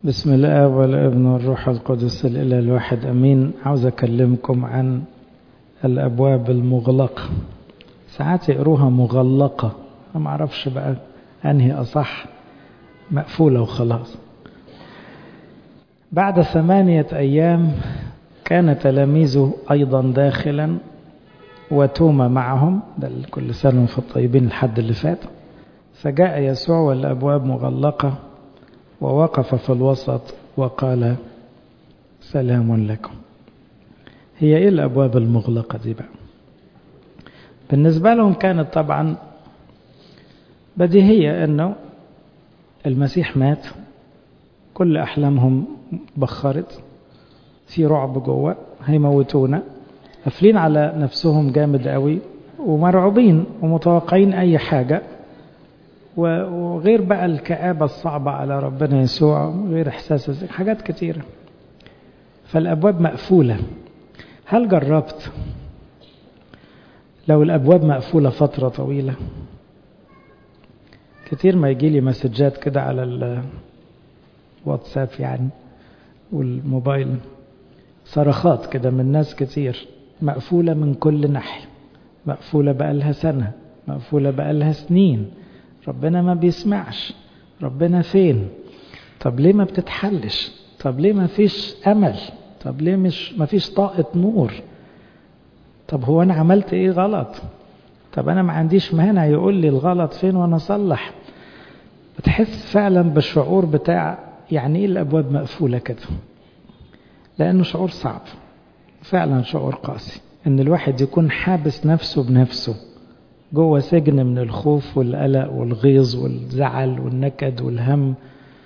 بسم الله والابن والروح القدس الإله الواحد أمين عاوز أكلمكم عن الأبواب المغلقة ساعات يقروها مغلقة ما أعرفش بقى أنهي أصح مقفولة وخلاص بعد ثمانية أيام كان تلاميذه أيضا داخلا وتوما معهم ده كل سنة في الطيبين الحد اللي فات فجاء يسوع والأبواب مغلقة ووقف في الوسط وقال سلام لكم هي ايه الابواب المغلقه دي بقى بالنسبه لهم كانت طبعا بديهيه انه المسيح مات كل احلامهم بخرت في رعب جوه هيموتونا قافلين على نفسهم جامد قوي ومرعوبين ومتوقعين اي حاجه وغير بقى الكآبة الصعبة على ربنا يسوع غير إحساس حاجات كتيرة فالأبواب مقفولة هل جربت لو الأبواب مقفولة فترة طويلة كتير ما يجي لي مسجات كده على الواتساب يعني والموبايل صرخات كده من ناس كتير مقفولة من كل ناحية مقفولة بقالها سنة مقفولة بقالها سنين ربنا ما بيسمعش ربنا فين طب ليه ما بتتحلش طب ليه ما فيش امل طب ليه مش ما فيش طاقة نور طب هو انا عملت ايه غلط طب انا ما عنديش مانع يقول لي الغلط فين وانا اصلح بتحس فعلا بالشعور بتاع يعني ايه الابواب مقفولة كده لانه شعور صعب فعلا شعور قاسي ان الواحد يكون حابس نفسه بنفسه جوه سجن من الخوف والقلق والغيظ والزعل والنكد والهم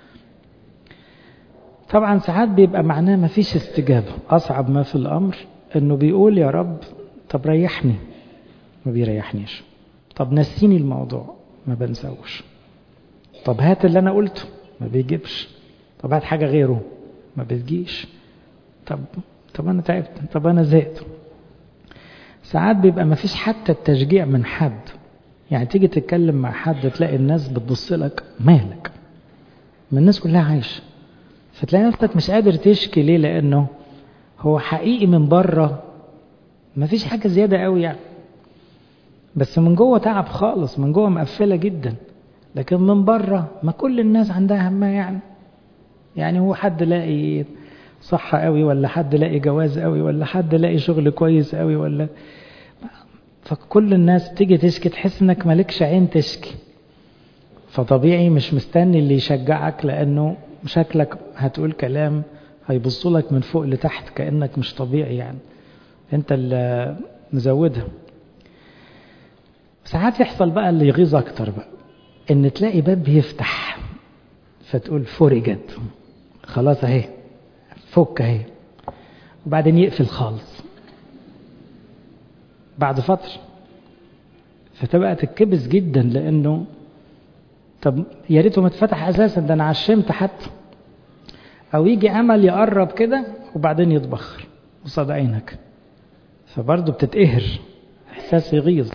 طبعا ساعات بيبقى معناه ما فيش استجابة أصعب ما في الأمر أنه بيقول يا رب طب ريحني ما بيريحنيش طب نسيني الموضوع ما بنساوش طب هات اللي أنا قلته ما بيجيبش طب هات حاجة غيره ما بتجيش طب طب أنا تعبت طب أنا زهقت ساعات بيبقى ما فيش حتى التشجيع من حد يعني تيجي تتكلم مع حد تلاقي الناس بتبص لك مالك ما الناس كلها عايشة فتلاقي نفسك مش قادر تشكي ليه لأنه هو حقيقي من بره ما فيش حاجة زيادة قوي يعني بس من جوه تعب خالص من جوه مقفلة جدا لكن من بره ما كل الناس عندها همها يعني يعني هو حد لاقي صحة قوي ولا حد لاقي جواز قوي ولا حد لاقي شغل كويس قوي ولا فكل الناس تيجي تشكي تحس انك مالكش عين تشكي فطبيعي مش مستني اللي يشجعك لانه شكلك هتقول كلام هيبصوا لك من فوق لتحت كانك مش طبيعي يعني انت اللي مزودها ساعات يحصل بقى اللي يغيظ اكتر بقى ان تلاقي باب بيفتح فتقول فرجت خلاص اهي فك اهي وبعدين يقفل خالص بعد فترة فتبقى تتكبس جدا لانه طب يا ريته ما اتفتح اساسا ده انا عشمت حتى او يجي امل يقرب كده وبعدين يتبخر قصاد عينك فبرضه بتتقهر احساس يغيظ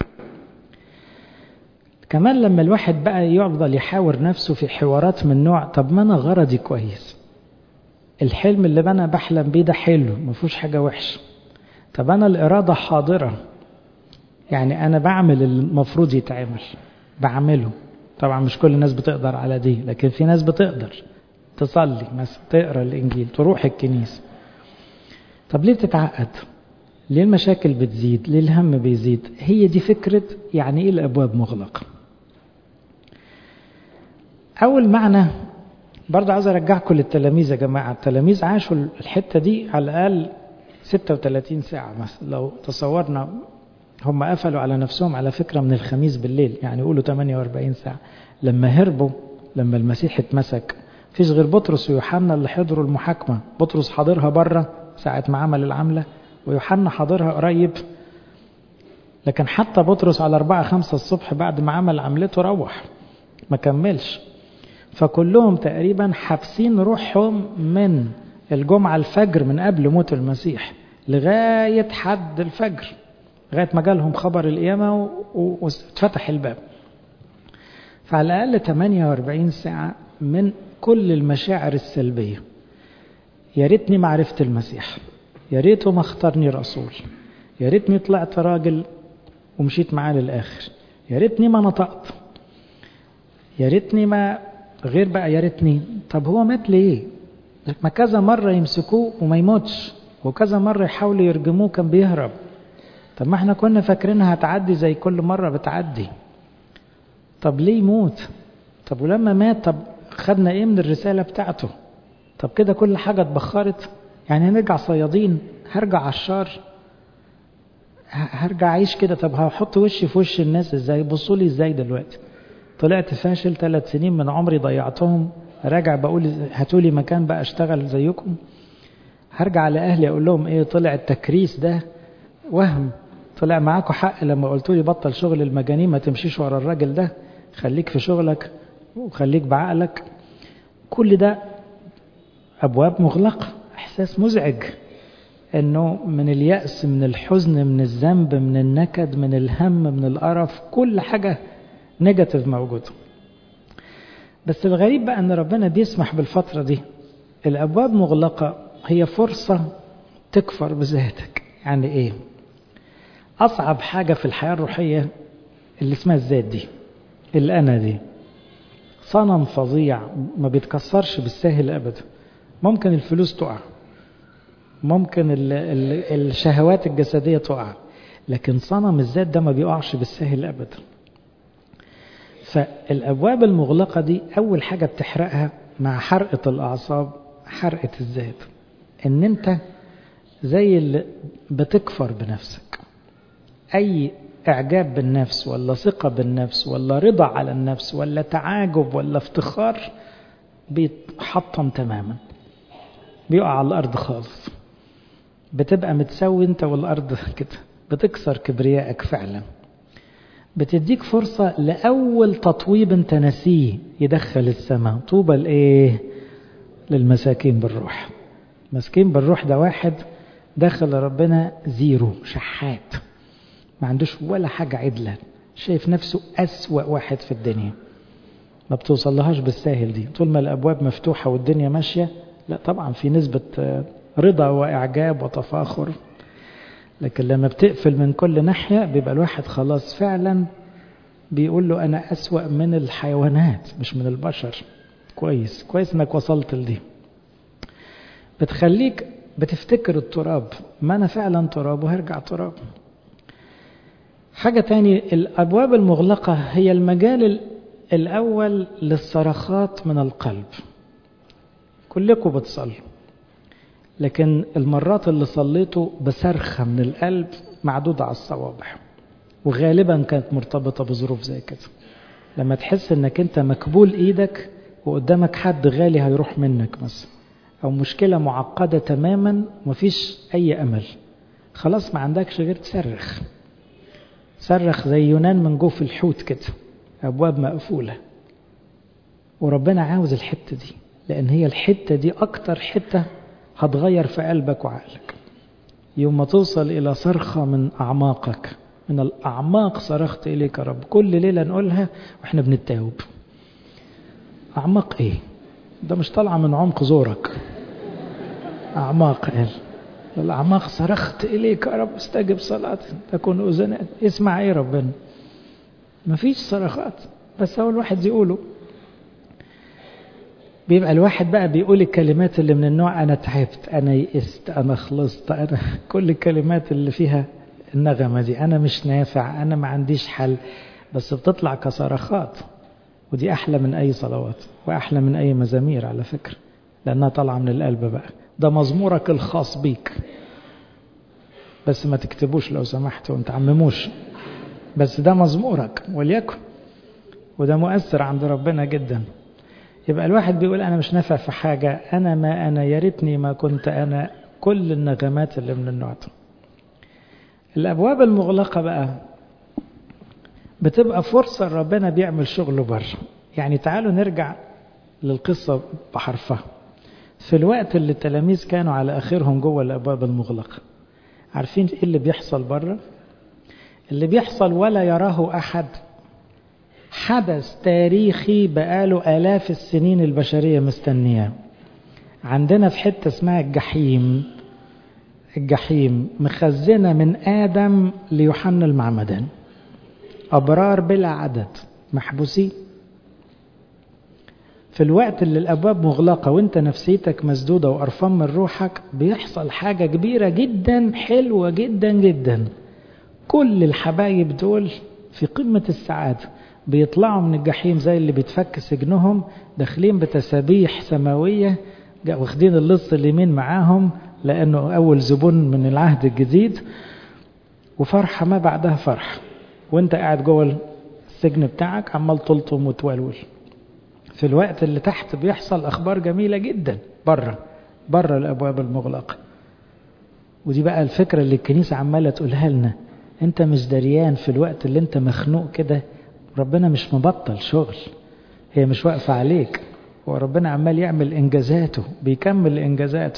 كمان لما الواحد بقى يفضل يحاور نفسه في حوارات من نوع طب ما انا غرضي كويس الحلم اللي انا بحلم بيه ده حلو ما فيهوش حاجه وحشه طب انا الاراده حاضره يعني انا بعمل المفروض يتعمل بعمله طبعا مش كل الناس بتقدر على دي لكن في ناس بتقدر تصلي مثلا تقرا الانجيل تروح الكنيسه طب ليه بتتعقد ليه المشاكل بتزيد ليه الهم بيزيد هي دي فكره يعني ايه الابواب مغلقه اول معنى برضه عاوز ارجعكم للتلاميذ يا جماعه التلاميذ عاشوا الحته دي على الاقل 36 ساعه مثلا لو تصورنا هم قفلوا على نفسهم على فكره من الخميس بالليل يعني يقولوا 48 ساعه لما هربوا لما المسيح اتمسك فيش غير بطرس ويوحنا اللي حضروا المحاكمه بطرس حاضرها بره ساعه ما عمل العمله ويوحنا حاضرها قريب لكن حتى بطرس على 4 5 الصبح بعد ما عمل عملته روح ما كملش فكلهم تقريبا حابسين روحهم من الجمعة الفجر من قبل موت المسيح لغاية حد الفجر لغاية ما جالهم خبر القيامة واتفتح الباب فعلى الأقل 48 ساعة من كل المشاعر السلبية يا ريتني ما عرفت المسيح يا ريته ما اختارني رسول يا ريتني طلعت راجل ومشيت معاه للآخر يا ريتني ما نطقت يا ريتني ما غير بقى يا ريتني طب هو مات ليه ما كذا مرة يمسكوه وما يموتش وكذا مرة يحاولوا يرجموه كان بيهرب طب ما احنا كنا فاكرينها هتعدي زي كل مرة بتعدي طب ليه يموت طب ولما مات طب خدنا ايه من الرسالة بتاعته طب كده كل حاجة اتبخرت يعني هنرجع صيادين هرجع عشار هرجع اعيش كده طب هحط وشي في وش الناس ازاي بصوا لي ازاي دلوقتي طلعت فاشل ثلاث سنين من عمري ضيعتهم راجع بقول هاتولي مكان بقى اشتغل زيكم هرجع لاهلي اقول لهم ايه طلع التكريس ده وهم طلع معاكم حق لما قلت لي بطل شغل المجانين ما تمشيش ورا الراجل ده خليك في شغلك وخليك بعقلك كل ده ابواب مغلقه احساس مزعج انه من اليأس من الحزن من الذنب من النكد من الهم من القرف كل حاجة نيجاتيف موجودة بس الغريب بقى ان ربنا بيسمح بالفترة دي الابواب مغلقة هي فرصة تكفر بذاتك يعني ايه اصعب حاجة في الحياة الروحية اللي اسمها الذات دي الانا دي صنم فظيع ما بيتكسرش بالساهل ابدا ممكن الفلوس تقع ممكن ال ال الشهوات الجسدية تقع لكن صنم الذات ده ما بيقعش بالسهل أبدا فالأبواب المغلقة دي أول حاجة بتحرقها مع حرقة الأعصاب حرقة الذات إن أنت زي اللي بتكفر بنفسك أي إعجاب بالنفس ولا ثقة بالنفس ولا رضا على النفس ولا تعاجب ولا افتخار بيتحطم تماما بيقع على الأرض خالص بتبقى متسوي انت والارض كده بتكسر كبريائك فعلا بتديك فرصة لأول تطويب انت نسيه يدخل السماء طوبى لإيه للمساكين بالروح مسكين بالروح ده واحد دخل ربنا زيرو شحات ما عندوش ولا حاجة عدلة شايف نفسه أسوأ واحد في الدنيا ما بتوصلهاش بالساهل دي طول ما الأبواب مفتوحة والدنيا ماشية لا طبعا في نسبة رضا وإعجاب وتفاخر لكن لما بتقفل من كل ناحية بيبقى الواحد خلاص فعلا بيقول له أنا أسوأ من الحيوانات مش من البشر كويس كويس انك وصلت لدي بتخليك بتفتكر التراب ما أنا فعلا تراب وهرجع تراب حاجة تاني الأبواب المغلقة هي المجال الأول للصرخات من القلب كلكم بتصلوا لكن المرات اللي صليته بصرخة من القلب معدودة على الصوابع وغالبا كانت مرتبطة بظروف زي كده لما تحس انك انت مكبول ايدك وقدامك حد غالي هيروح منك مثلا او مشكلة معقدة تماما ومفيش اي امل خلاص ما عندكش غير تصرخ صرخ زي يونان من جوف الحوت كده ابواب مقفولة وربنا عاوز الحتة دي لان هي الحتة دي اكتر حتة هتغير في قلبك وعقلك يوم ما توصل إلى صرخة من أعماقك من الأعماق صرخت إليك يا رب كل ليلة نقولها وإحنا بنتاوب أعماق إيه ده مش طالعة من عمق زورك أعماق قال الأعماق صرخت إليك يا رب استجب صلاتي تكون أذنات اسمع إيه ربنا مفيش صرخات بس هو الواحد يقوله بيبقى الواحد بقى بيقول الكلمات اللي من النوع أنا تعبت أنا يئست أنا خلصت أنا كل الكلمات اللي فيها النغمة دي أنا مش نافع أنا ما عنديش حل بس بتطلع كصرخات ودي أحلى من أي صلوات وأحلى من أي مزامير على فكرة لأنها طالعة من القلب بقى ده مزمورك الخاص بيك بس ما تكتبوش لو سمحتوا وما تعمموش بس ده مزمورك وليكن وده مؤثر عند ربنا جدا يبقى الواحد بيقول أنا مش نافع في حاجة أنا ما أنا يا ريتني ما كنت أنا كل النغمات اللي من النوع ده الأبواب المغلقة بقى بتبقى فرصة ربنا بيعمل شغله بره يعني تعالوا نرجع للقصة بحرفها في الوقت اللي التلاميذ كانوا على آخرهم جوه الأبواب المغلقة عارفين إيه اللي بيحصل بره اللي بيحصل ولا يراه أحد حدث تاريخي بقاله آلاف السنين البشرية مستنياه عندنا في حتة اسمها الجحيم الجحيم مخزنة من آدم ليوحنا المعمدان أبرار بلا عدد محبوسين في الوقت اللي الأبواب مغلقة وانت نفسيتك مسدودة وقرفان من روحك بيحصل حاجة كبيرة جدا حلوة جدا جدا كل الحبايب دول في قمة السعادة بيطلعوا من الجحيم زي اللي بيتفك سجنهم داخلين بتسابيح سماوية واخدين اللص اليمين معاهم لأنه أول زبون من العهد الجديد وفرحة ما بعدها فرحة وانت قاعد جوه السجن بتاعك عمال تلطم وتولول في الوقت اللي تحت بيحصل أخبار جميلة جدا بره بره الأبواب المغلقة ودي بقى الفكرة اللي الكنيسة عمالة تقولها لنا انت مش دريان في الوقت اللي انت مخنوق كده ربنا مش مبطل شغل هي مش واقفة عليك وربنا عمال يعمل إنجازاته بيكمل إنجازاته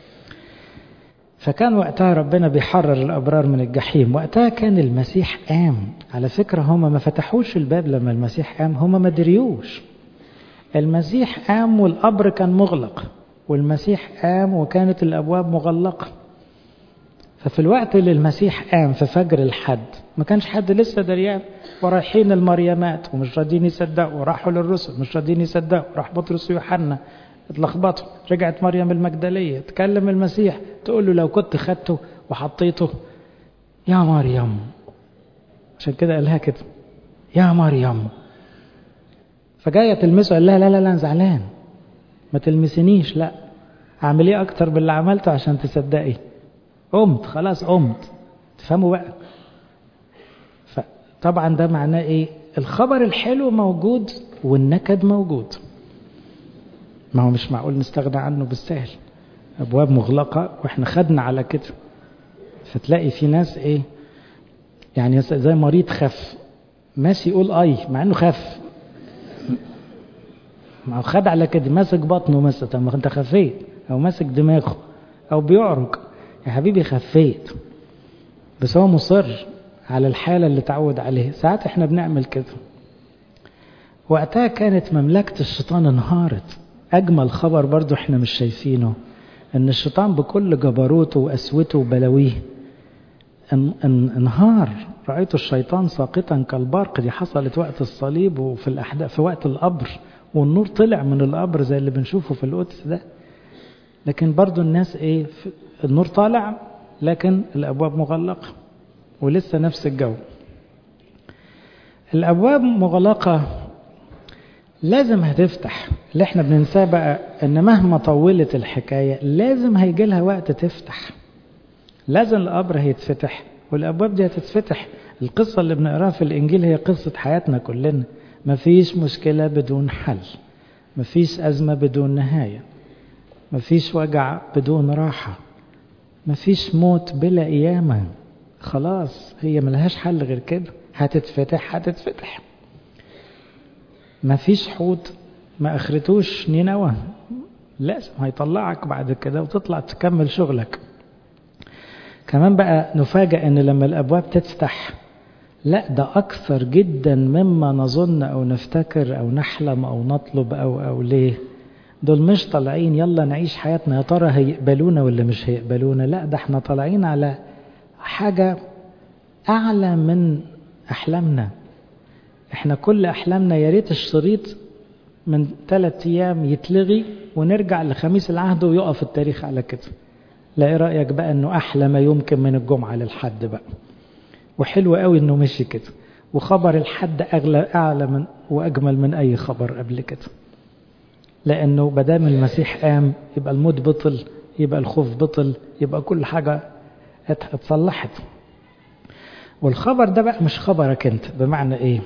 فكان وقتها ربنا بيحرر الأبرار من الجحيم وقتها كان المسيح قام على فكرة هما ما فتحوش الباب لما المسيح قام هما ما دريوش المسيح قام والقبر كان مغلق والمسيح قام وكانت الأبواب مغلقة ففي الوقت اللي المسيح قام في فجر الحد ما كانش حد لسه دريان ورايحين المريمات ومش راضيين يصدقوا وراحوا للرسل مش راضيين يصدقوا راح بطرس ويوحنا اتلخبطوا رجعت مريم المجدلية تكلم المسيح تقول له لو كنت خدته وحطيته يا مريم عشان كده قالها كده يا مريم فجاية تلمسه قال لها لا لا لا زعلان ما تلمسنيش لا اعمل ايه اكتر باللي عملته عشان تصدقي قمت خلاص قمت تفهموا بقى فطبعا ده معناه ايه الخبر الحلو موجود والنكد موجود ما هو مش معقول نستغنى عنه بالسهل ابواب مغلقة واحنا خدنا على كده فتلاقي في ناس ايه يعني زي مريض خف ماشي يقول اي مع انه خف ما هو خد على كده ماسك بطنه مثلا طب ما انت خفيت او ماسك دماغه او بيعرج يا حبيبي خفيت بس هو مصر على الحالة اللي تعود عليها ساعات احنا بنعمل كده وقتها كانت مملكة الشيطان انهارت أجمل خبر برضو احنا مش شايفينه ان الشيطان بكل جبروته وقسوته وبلاويه انهار رأيت الشيطان ساقطا كالبرق دي حصلت وقت الصليب وفي الأحداث في وقت القبر والنور طلع من القبر زي اللي بنشوفه في القدس ده لكن برضو الناس ايه النور طالع لكن الأبواب مغلقة ولسه نفس الجو الأبواب مغلقة لازم هتفتح اللي احنا بننساه بقى ان مهما طولت الحكاية لازم هيجي لها وقت تفتح لازم القبر هيتفتح والابواب دي هتتفتح القصة اللي بنقراها في الانجيل هي قصة حياتنا كلنا مفيش مشكلة بدون حل مفيش ازمة بدون نهاية مفيش وجع بدون راحة مفيش موت بلا قيامة خلاص هي ملهاش حل غير كده هتتفتح هتتفتح مفيش حوت ما اخرتوش نينوى لازم هيطلعك بعد كده وتطلع تكمل شغلك كمان بقى نفاجأ ان لما الابواب تفتح لا ده اكثر جدا مما نظن او نفتكر او نحلم او نطلب او او ليه دول مش طالعين يلا نعيش حياتنا يا ترى هيقبلونا ولا مش هيقبلونا لا ده احنا طالعين على حاجة اعلى من احلامنا احنا كل احلامنا يا ريت الشريط من ثلاث ايام يتلغي ونرجع لخميس العهد ويقف التاريخ على كده لا ايه رايك بقى انه احلى ما يمكن من الجمعه للحد بقى وحلو قوي انه مشي كده وخبر الحد اغلى اعلى من واجمل من اي خبر قبل كده لانه بدام المسيح قام يبقى الموت بطل يبقى الخوف بطل يبقى كل حاجه اتصلحت والخبر ده بقى مش خبرك انت بمعنى ايه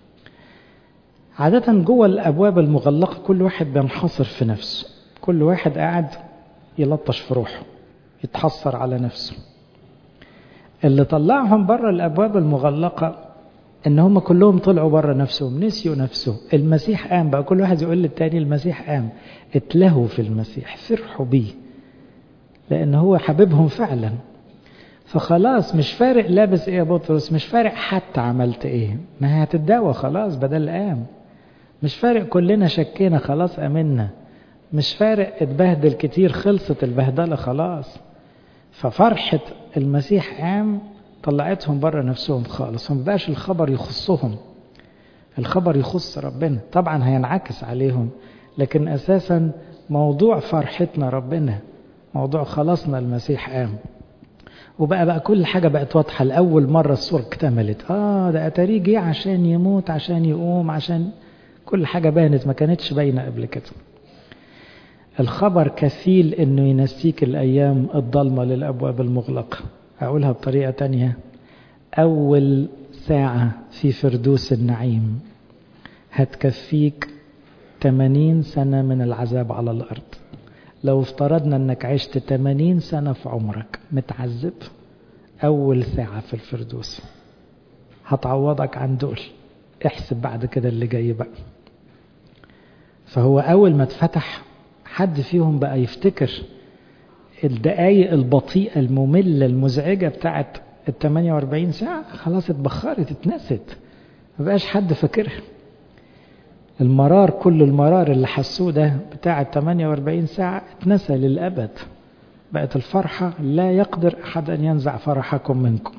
عادة جوه الأبواب المغلقة كل واحد بينحصر في نفسه كل واحد قاعد يلطش في روحه يتحسر على نفسه اللي طلعهم بره الأبواب المغلقة إن هم كلهم طلعوا بره نفسهم نسيوا نفسهم المسيح قام بقى كل واحد يقول للتاني المسيح قام اتلهوا في المسيح فرحوا بيه لأن هو حبيبهم فعلا فخلاص مش فارق لابس ايه يا بطرس مش فارق حتى عملت ايه ما هي هتتداوى خلاص بدل قام مش فارق كلنا شكينا خلاص امنا مش فارق اتبهدل كتير خلصت البهدله خلاص ففرحه المسيح قام طلعتهم بره نفسهم خالص ما بقاش الخبر يخصهم الخبر يخص ربنا طبعا هينعكس عليهم لكن اساسا موضوع فرحتنا ربنا موضوع خلاصنا المسيح قام وبقى بقى كل حاجة بقت واضحة لأول مرة الصورة اكتملت آه ده أتاريه جه عشان يموت عشان يقوم عشان كل حاجة بانت ما كانتش باينة قبل كده الخبر كفيل انه ينسيك الايام الضلمة للابواب المغلقة اقولها بطريقة تانية اول ساعة في فردوس النعيم هتكفيك 80 سنة من العذاب على الارض لو افترضنا انك عشت 80 سنة في عمرك متعذب اول ساعة في الفردوس هتعوضك عن دول احسب بعد كده اللي جاي بقى فهو اول ما اتفتح حد فيهم بقى يفتكر الدقايق البطيئة المملة المزعجة بتاعت ال 48 ساعة خلاص اتبخرت اتنست ما بقاش حد فاكرها المرار كل المرار اللي حسوه ده بتاع ال 48 ساعة اتنسى للأبد بقت الفرحة لا يقدر أحد أن ينزع فرحكم منكم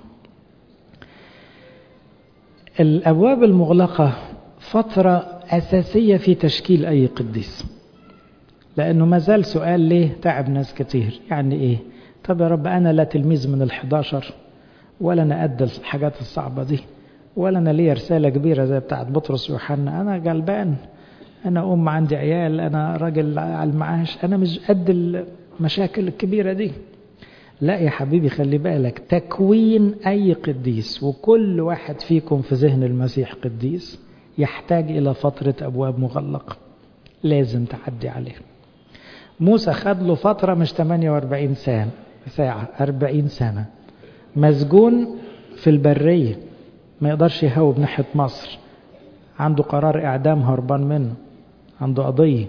الأبواب المغلقة فترة أساسية في تشكيل أي قديس لأنه ما زال سؤال ليه تعب ناس كتير يعني إيه طب يا رب أنا لا تلميذ من الحداشر ولا أنا قد الحاجات الصعبة دي ولا أنا ليا رسالة كبيرة زي بتاعت بطرس ويوحنا أنا غلبان أنا أم عندي عيال أنا راجل على المعاش أنا مش قد المشاكل الكبيرة دي لا يا حبيبي خلي بالك تكوين أي قديس وكل واحد فيكم في ذهن المسيح قديس يحتاج إلى فترة أبواب مغلقة لازم تعدي عليه موسى خد له فترة مش 48 سنة ساعة 40 سنة مسجون في البرية ما يقدرش يهوب ناحية مصر عنده قرار إعدام هربان منه عنده قضية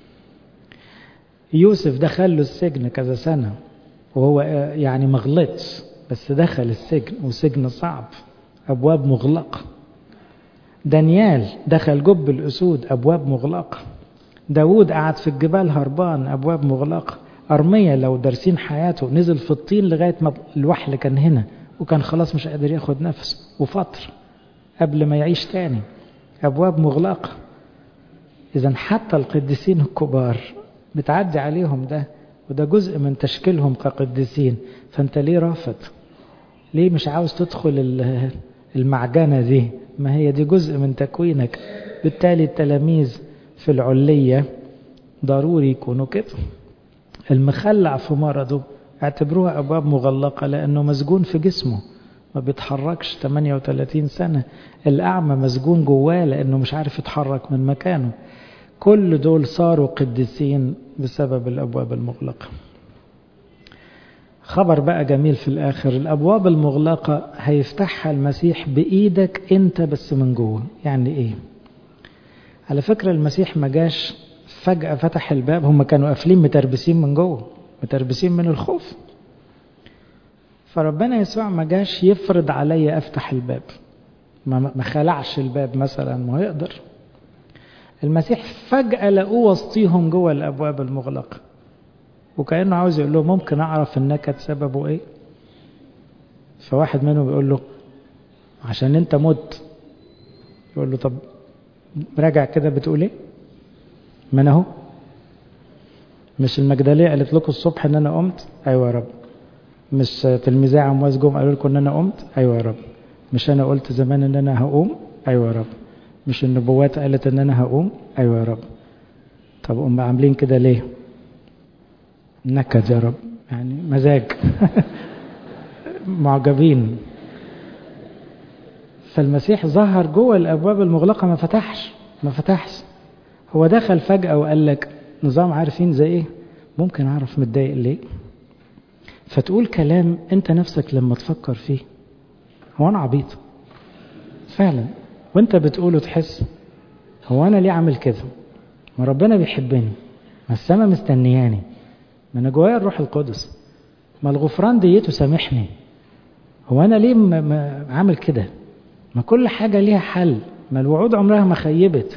يوسف دخل له السجن كذا سنة وهو يعني مغلطش بس دخل السجن وسجن صعب أبواب مغلقة دانيال دخل جب الأسود أبواب مغلقة داود قعد في الجبال هربان أبواب مغلقة أرمية لو دارسين حياته نزل في الطين لغاية ما الوحل كان هنا وكان خلاص مش قادر ياخد نفس وفترة قبل ما يعيش تاني أبواب مغلقة إذا حتى القديسين الكبار بتعدي عليهم ده وده جزء من تشكيلهم كقديسين فأنت ليه رافض ليه مش عاوز تدخل المعجنة دي ما هي دي جزء من تكوينك بالتالي التلاميذ في العلية ضروري يكونوا كده المخلع في مرضه اعتبروها أبواب مغلقة لأنه مسجون في جسمه ما بيتحركش 38 سنة الأعمى مسجون جواه لأنه مش عارف يتحرك من مكانه كل دول صاروا قديسين بسبب الأبواب المغلقة خبر بقى جميل في الآخر الأبواب المغلقة هيفتحها المسيح بإيدك أنت بس من جوه يعني إيه على فكرة المسيح ما جاش فجأة فتح الباب هم كانوا قافلين متربسين من جوه متربسين من الخوف فربنا يسوع ما جاش يفرض عليا افتح الباب ما خلعش الباب مثلا ما يقدر المسيح فجأة لقوه وسطيهم جوه الأبواب المغلقة وكأنه عاوز يقول له ممكن أعرف النكد سببه إيه فواحد منهم بيقول له عشان أنت مت يقول له طب راجع كده بتقول إيه ما أنا أهو مش المجدلية قالت لكم الصبح إن أنا قمت أيوة يا رب مش تلميذي عمواس جم قالوا لكم إن أنا قمت أيوة يا رب مش أنا قلت زمان إن أنا هقوم أيوة يا رب مش النبوات قالت إن أنا هقوم أيوة يا رب طب هم عاملين كده ليه نكد يا رب يعني مزاج معجبين فالمسيح ظهر جوه الابواب المغلقه ما فتحش ما فتحش هو دخل فجاه وقال لك نظام عارفين زي ايه ممكن اعرف متضايق ليه فتقول كلام انت نفسك لما تفكر فيه هو انا عبيط فعلا وانت بتقوله تحس هو انا ليه عامل كده ما ربنا بيحبني ما السما مستنياني ما انا جوايا الروح القدس ما الغفران ديته سامحني هو أنا ليه م- م- عامل كده ما كل حاجة ليها حل ما الوعود عمرها ما خيبت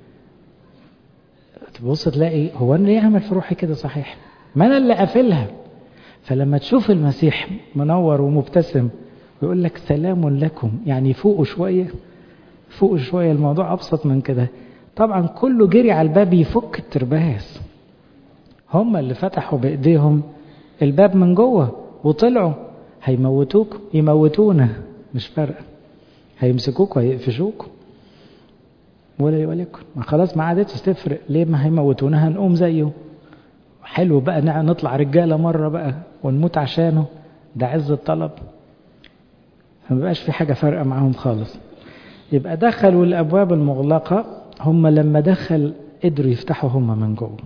تبص تلاقي هو أنا ليه عمل في روحي كده صحيح ما أنا اللي قافلها فلما تشوف المسيح منور ومبتسم ويقول لك سلام لكم يعني فوقوا شوية فوقوا شوية الموضوع أبسط من كده طبعا كله جري على الباب يفك الترباس هم اللي فتحوا بإيديهم الباب من جوه وطلعوا هيموتوك يموتونا مش فارقة هيمسكوك وهيقفشوك ولا يوليكم ما خلاص ما عادتش تفرق ليه ما هيموتونا هنقوم زيه حلو بقى نع- نطلع رجالة مرة بقى ونموت عشانه ده عز الطلب فما بقاش في حاجة فارقة معاهم خالص يبقى دخلوا الأبواب المغلقة هم لما دخل قدروا يفتحوا هم من جوه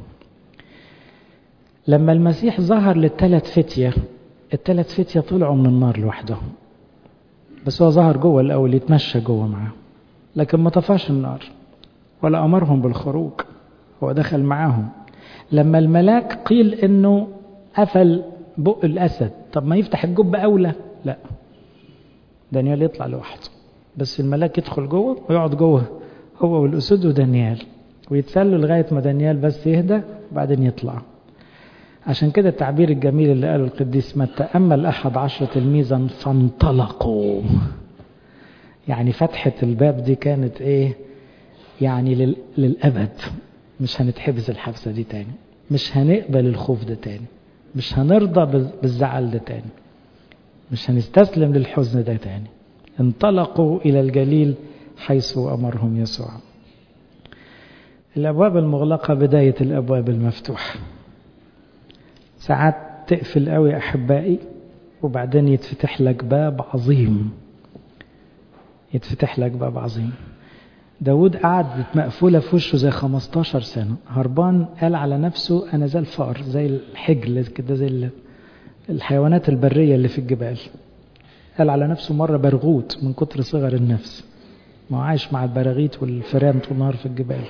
لما المسيح ظهر للثلاث فتية الثلاث فتية طلعوا من النار لوحدهم بس هو ظهر جوه الأول يتمشى جوه معاهم لكن ما طفاش النار ولا أمرهم بالخروج هو دخل معاهم لما الملاك قيل انه قفل بق الاسد طب ما يفتح الجب اولى لا دانيال يطلع لوحده بس الملاك يدخل جوه ويقعد جوه هو والاسود ودانيال ويتسلوا لغايه ما دانيال بس يهدى وبعدين يطلع عشان كده التعبير الجميل اللي قاله القديس متى أمل أحد عشر تلميذا فانطلقوا يعني فتحة الباب دي كانت إيه يعني لل... للأبد مش هنتحبس الحبسة دي تاني مش هنقبل الخوف ده تاني مش هنرضى بالزعل ده تاني مش هنستسلم للحزن ده تاني انطلقوا إلى الجليل حيث أمرهم يسوع الأبواب المغلقة بداية الأبواب المفتوحة ساعات تقفل قوي أحبائي وبعدين يتفتح لك باب عظيم يتفتح لك باب عظيم داود قعد مقفولة في وشه زي 15 سنة هربان قال على نفسه أنا زي الفار زي الحجل كده زي الحيوانات البرية اللي في الجبال قال على نفسه مرة برغوت من كتر صغر النفس ما عايش مع البراغيث والفئران طول النهار في الجبال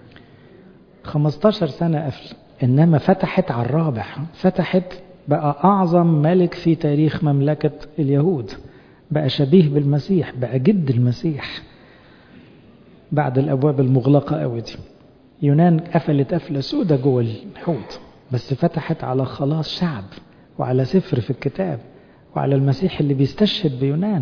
15 سنة قفل إنما فتحت على الرابع فتحت بقى أعظم ملك في تاريخ مملكة اليهود بقى شبيه بالمسيح بقى جد المسيح بعد الأبواب المغلقة قوي دي يونان قفلت قفلة سودة جوه الحوت بس فتحت على خلاص شعب وعلى سفر في الكتاب وعلى المسيح اللي بيستشهد بيونان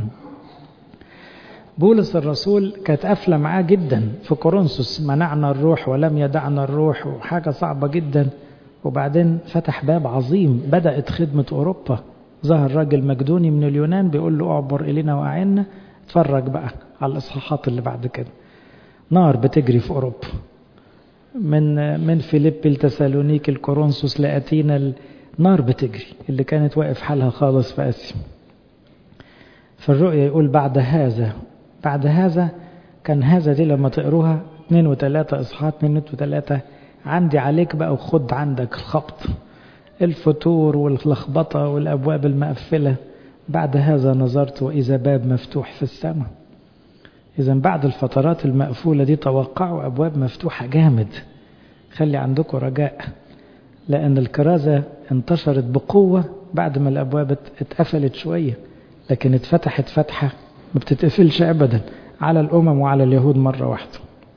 بولس الرسول كانت قافلة معاه جدا في كورنثوس منعنا الروح ولم يدعنا الروح وحاجة صعبة جدا وبعدين فتح باب عظيم بدأت خدمة أوروبا ظهر راجل مجدوني من اليونان بيقول له اعبر إلينا وأعنا اتفرج بقى على الإصحاحات اللي بعد كده نار بتجري في أوروبا من من فيليب لتسالونيك الكورنثوس لأتينا نار بتجري اللي كانت واقف حالها خالص في آسيا في الرؤيا يقول بعد هذا بعد هذا كان هذا دي لما تقروها اثنين وثلاثة إصحاحات اثنين وثلاثة عندي عليك بقى وخد عندك الخبط الفتور واللخبطة والأبواب المقفلة بعد هذا نظرت وإذا باب مفتوح في السماء إذا بعد الفترات المقفولة دي توقعوا أبواب مفتوحة جامد خلي عندكم رجاء لأن الكرازة انتشرت بقوة بعد ما الأبواب اتقفلت شوية لكن اتفتحت فتحة ما بتتقفلش أبدا على الأمم وعلى اليهود مرة واحدة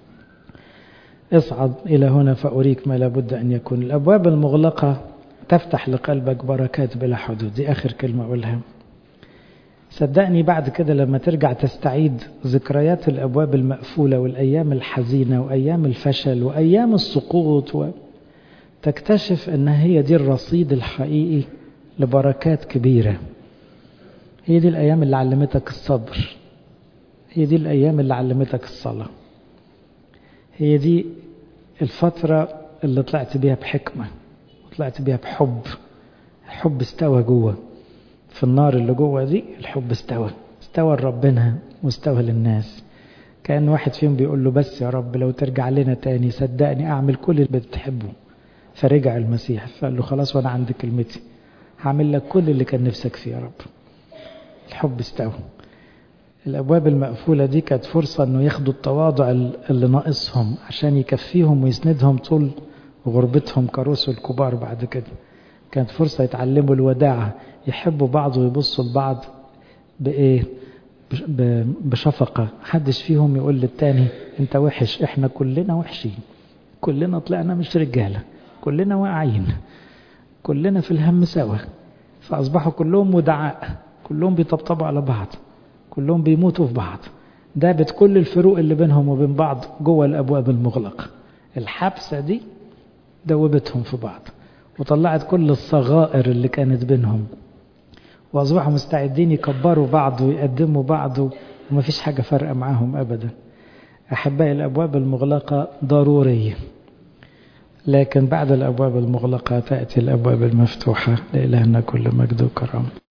اصعد إلى هنا فأريك ما لابد أن يكون الأبواب المغلقة تفتح لقلبك بركات بلا حدود دي آخر كلمة أقولها صدقني بعد كده لما ترجع تستعيد ذكريات الأبواب المقفولة والأيام الحزينة وأيام الفشل وأيام السقوط تكتشف أن هي دي الرصيد الحقيقي لبركات كبيرة هي دي الأيام اللي علمتك الصبر هي دي الأيام اللي علمتك الصلاة هي دي الفترة اللي طلعت بيها بحكمة وطلعت بيها بحب الحب استوى جوه في النار اللي جوه دي الحب استوى استوى لربنا واستوى للناس كان واحد فيهم بيقول له بس يا رب لو ترجع لنا تاني صدقني أعمل كل اللي بتحبه فرجع المسيح فقال له خلاص وأنا عندي كلمتي هعمل لك كل اللي كان نفسك فيه يا رب الحب استوى الأبواب المقفولة دي كانت فرصة أنه ياخدوا التواضع اللي ناقصهم عشان يكفيهم ويسندهم طول غربتهم كرسل كبار بعد كده كانت فرصة يتعلموا الوداعة يحبوا بعض ويبصوا لبعض بإيه بشفقة حدش فيهم يقول للتاني انت وحش احنا كلنا وحشين كلنا طلعنا مش رجالة كلنا واقعين كلنا في الهم سوا فأصبحوا كلهم ودعاء كلهم بيطبطبوا على بعض كلهم بيموتوا في بعض دابت كل الفروق اللي بينهم وبين بعض جوه الأبواب المغلقة الحبسة دي دوبتهم في بعض وطلعت كل الصغائر اللي كانت بينهم وأصبحوا مستعدين يكبروا بعض ويقدموا بعض ومفيش حاجة فارقة معاهم أبدا أحبائي الأبواب المغلقة ضرورية لكن بعد الأبواب المغلقة تأتي الأبواب المفتوحة لإلهنا كل مجد وكرم